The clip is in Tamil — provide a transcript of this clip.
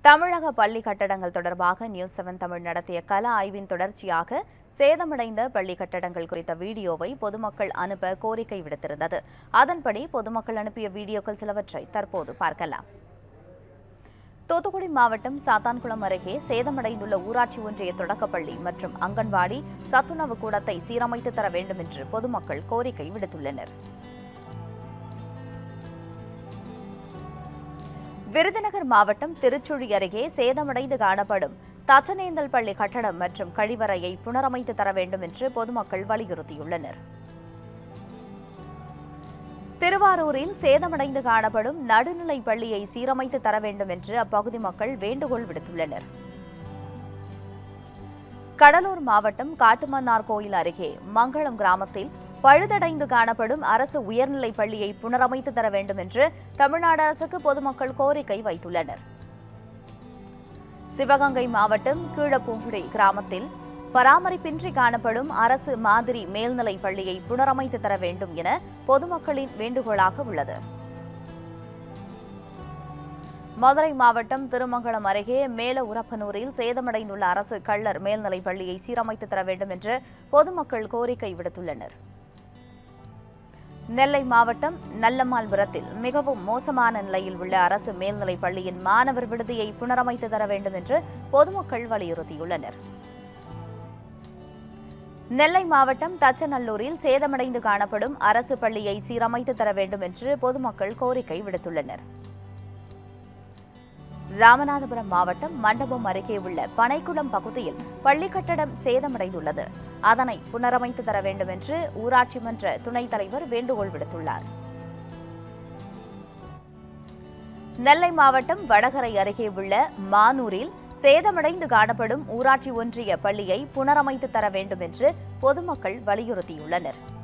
தமிழக பள்ளி கட்டடங்கள் தொடர்பாக நியூஸ் செவன் தமிழ் நடத்திய கள ஆய்வின் தொடர்ச்சியாக சேதமடைந்த பள்ளி கட்டடங்கள் குறித்த வீடியோவை பொதுமக்கள் அனுப்ப கோரிக்கை விடுத்திருந்தது அதன்படி பொதுமக்கள் அனுப்பிய வீடியோக்கள் சிலவற்றை தற்போது பார்க்கலாம் தூத்துக்குடி மாவட்டம் சாத்தான்குளம் அருகே சேதமடைந்துள்ள ஊராட்சி ஒன்றிய தொடக்கப்பள்ளி மற்றும் அங்கன்வாடி சத்துணவு கூடத்தை சீரமைத்து தர வேண்டும் என்று பொதுமக்கள் கோரிக்கை விடுத்துள்ளனர் விருதுநகர் மாவட்டம் திருச்சுழி அருகே சேதமடைந்து காணப்படும் தச்சனேந்தல் பள்ளி கட்டடம் மற்றும் கழிவறையை புனரமைத்து தர வேண்டும் என்று பொதுமக்கள் வலியுறுத்தியுள்ளனர் திருவாரூரில் சேதமடைந்து காணப்படும் நடுநிலை பள்ளியை சீரமைத்து தர வேண்டும் என்று அப்பகுதி மக்கள் வேண்டுகோள் விடுத்துள்ளனர் கடலூர் மாவட்டம் காட்டுமன்னார் கோயில் அருகே மங்களம் கிராமத்தில் பழுதடைந்து காணப்படும் அரசு உயர்நிலைப் பள்ளியை புனரமைத்து தர வேண்டும் என்று தமிழ்நாடு அரசுக்கு பொதுமக்கள் கோரிக்கை வைத்துள்ளனர் சிவகங்கை மாவட்டம் கீழப்பூங்குடி கிராமத்தில் பராமரிப்பின்றி காணப்படும் அரசு மாதிரி மேல்நிலைப் பள்ளியை புனரமைத்து தர வேண்டும் என பொதுமக்களின் வேண்டுகோளாக உள்ளது மதுரை மாவட்டம் திருமங்கலம் அருகே மேல உரப்பனூரில் சேதமடைந்துள்ள அரசு கள்ளர் மேல்நிலைப் பள்ளியை சீரமைத்து தர வேண்டும் என்று பொதுமக்கள் கோரிக்கை விடுத்துள்ளனர் நெல்லை மாவட்டம் நல்லம்மாள்புரத்தில் மிகவும் மோசமான நிலையில் உள்ள அரசு மேல்நிலைப் பள்ளியின் மாணவர் விடுதியை புனரமைத்து தர வேண்டும் என்று பொதுமக்கள் வலியுறுத்தியுள்ளனர் நெல்லை மாவட்டம் தச்சநல்லூரில் சேதமடைந்து காணப்படும் அரசு பள்ளியை சீரமைத்து தர வேண்டும் என்று பொதுமக்கள் கோரிக்கை விடுத்துள்ளனர் ராமநாதபுரம் மாவட்டம் மண்டபம் அருகே உள்ள பனைக்குளம் பகுதியில் பள்ளி கட்டடம் சேதமடைந்துள்ளது அதனை புனரமைத்து தர வேண்டும் என்று ஊராட்சி மன்ற துணைத் தலைவர் வேண்டுகோள் விடுத்துள்ளார் நெல்லை மாவட்டம் வடகரை அருகே உள்ள மானூரில் சேதமடைந்து காணப்படும் ஊராட்சி ஒன்றிய பள்ளியை புனரமைத்து தர வேண்டும் என்று பொதுமக்கள் வலியுறுத்தியுள்ளனர்